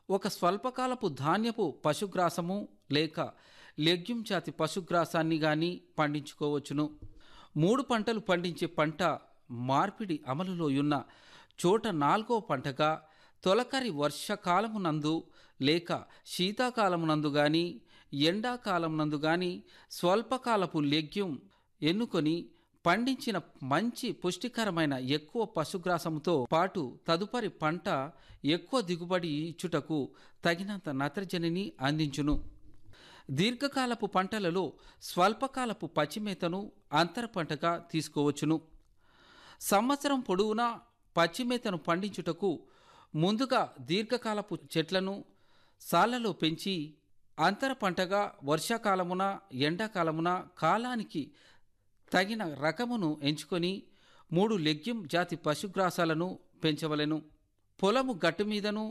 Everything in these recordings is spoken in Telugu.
ఒక స్వల్పకాలపు ధాన్యపు పశుగ్రాసము లేక లెగ్యూమ్ జాతి పశుగ్రాసాన్ని గాని పండించుకోవచ్చును మూడు పంటలు పండించే పంట మార్పిడి అమలులో ఉన్న చోట నాలుగో పంటగా తొలకరి వర్షకాలమునందు లేక శీతాకాలమునందు గాని ఎండాకాలమునందు గాని స్వల్పకాలపు లెగ్యూమ్ ఎన్నుకొని పండించిన మంచి పుష్టికరమైన ఎక్కువ పశుగ్రాసంతో పాటు తదుపరి పంట ఎక్కువ దిగుబడి ఇచ్చుటకు తగినంత నత్రజనిని అందించును దీర్ఘకాలపు పంటలలో స్వల్పకాలపు పచ్చిమేతను అంతర పంటగా తీసుకోవచ్చును సంవత్సరం పొడవునా పచ్చిమేతను పండించుటకు ముందుగా దీర్ఘకాలపు చెట్లను సాళ్లలో పెంచి అంతర పంటగా వర్షాకాలమున ఎండాకాలమున కాలానికి తగిన రకమును ఎంచుకొని మూడు లెగ్యూమ్ జాతి పశుగ్రాసాలను పెంచవలెను పొలము గట్టు మీదను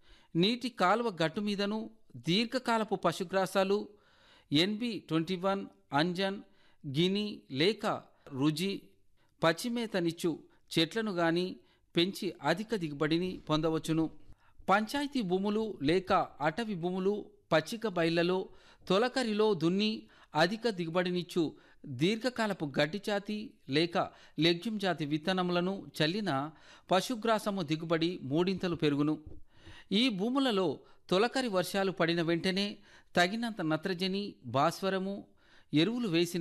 నీటి కాలువ గట్టు మీదను దీర్ఘకాలపు పశుగ్రాసాలు ఎన్బి ట్వంటీ వన్ అంజన్ గిని లేక రుజి పచ్చిమేతనిచ్చు చెట్లను గాని పెంచి అధిక దిగుబడిని పొందవచ్చును పంచాయతీ భూములు లేక అటవీ భూములు పచ్చిక బయళ్లలో తొలకరిలో దున్ని అధిక దిగుబడినిచ్చు దీర్ఘకాలపు గడ్డి జాతి లేక లెగ్యూమ్ జాతి విత్తనములను చల్లిన పశుగ్రాసము దిగుబడి మూడింతలు పెరుగును ఈ భూములలో తొలకరి వర్షాలు పడిన వెంటనే తగినంత నత్రజని భాస్వరము ఎరువులు వేసిన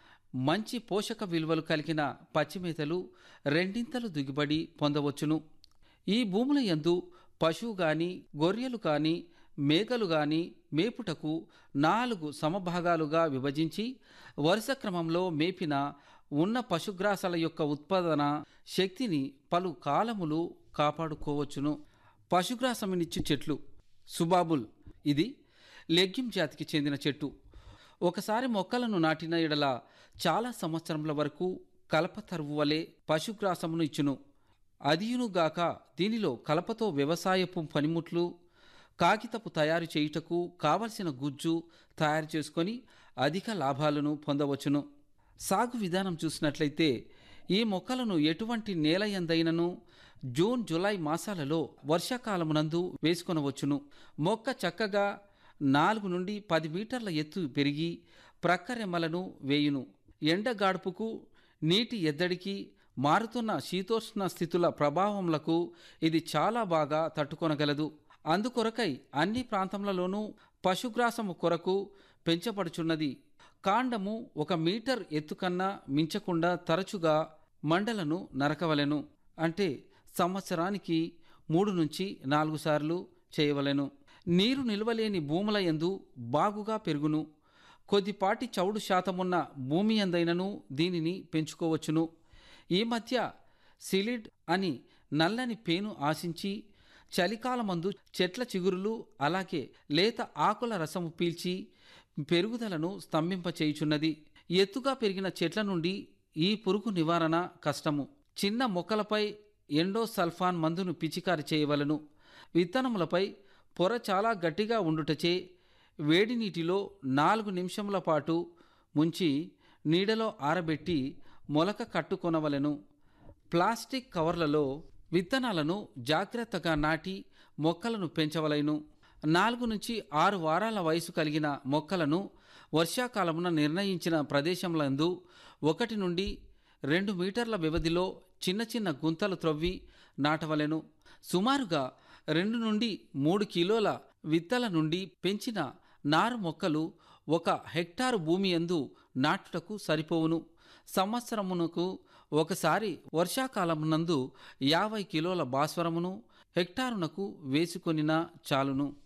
మంచి పోషక విలువలు కలిగిన పచ్చిమేతలు రెండింతలు దిగుబడి పొందవచ్చును ఈ భూముల యందు పశువు గాని గొర్రెలు కాని మేకలు గాని మేపుటకు నాలుగు సమభాగాలుగా విభజించి వరుస క్రమంలో మేపిన ఉన్న పశుగ్రాసాల యొక్క ఉత్పాదన శక్తిని పలు కాలములు కాపాడుకోవచ్చును పశుగ్రాసమునిచ్చు చెట్లు సుబాబుల్ ఇది లెగ్యూమ్ జాతికి చెందిన చెట్టు ఒకసారి మొక్కలను నాటిన ఎడల చాలా సంవత్సరముల వరకు కలపతరువు వలె పశుగ్రాసమును ఇచ్చును అదియునుగాక దీనిలో కలపతో వ్యవసాయపు పనిముట్లు కాగితపు తయారు చేయుటకు కావలసిన గుజ్జు తయారు చేసుకొని అధిక లాభాలను పొందవచ్చును సాగు విధానం చూసినట్లయితే ఈ మొక్కలను ఎటువంటి నేల ఎందైనను జూన్ జూలై మాసాలలో వర్షాకాలమునందు వేసుకొనవచ్చును మొక్క చక్కగా నాలుగు నుండి పది మీటర్ల ఎత్తు పెరిగి ప్రక్కరెమ్మలను వేయును ఎండగాడుపుకు నీటి ఎద్దడికి మారుతున్న శీతోష్ణ స్థితుల ప్రభావములకు ఇది చాలా బాగా తట్టుకొనగలదు అందుకొరకై అన్ని ప్రాంతములలోనూ పశుగ్రాసము కొరకు పెంచబడుచున్నది కాండము ఒక మీటర్ ఎత్తుకన్నా మించకుండా తరచుగా మండలను నరకవలెను అంటే సంవత్సరానికి మూడు నుంచి నాలుగు సార్లు చేయవలెను నీరు నిల్వలేని భూముల యందు బాగుగా పెరుగును కొద్దిపాటి చౌడు శాతమున్న భూమి ఎందైనను దీనిని పెంచుకోవచ్చును ఈ మధ్య సిలిడ్ అని నల్లని పేను ఆశించి చలికాలమందు చెట్ల చిగురులు అలాగే లేత ఆకుల రసము పీల్చి పెరుగుదలను స్తంభింపచేయుచున్నది ఎత్తుగా పెరిగిన చెట్ల నుండి ఈ పురుగు నివారణ కష్టము చిన్న మొక్కలపై ఎండోసల్ఫాన్ మందును పిచికారి చేయవలను విత్తనములపై పొర చాలా గట్టిగా ఉండుటచే వేడి నీటిలో నాలుగు నిమిషముల పాటు ముంచి నీడలో ఆరబెట్టి మొలక కట్టుకొనవలెను ప్లాస్టిక్ కవర్లలో విత్తనాలను జాగ్రత్తగా నాటి మొక్కలను పెంచవలెను నాలుగు నుంచి ఆరు వారాల వయసు కలిగిన మొక్కలను వర్షాకాలమున నిర్ణయించిన ప్రదేశములందు ఒకటి నుండి రెండు మీటర్ల వ్యవధిలో చిన్న చిన్న గుంతలు త్రవ్వి నాటవలెను సుమారుగా రెండు నుండి మూడు కిలోల విత్తల నుండి పెంచిన నారు మొక్కలు ఒక హెక్టారు భూమి ఎందు నాటుటకు సరిపోవును సంవత్సరమునకు ఒకసారి వర్షాకాలమునందు యాభై కిలోల భాస్వరమును హెక్టారునకు వేసుకొనినా చాలును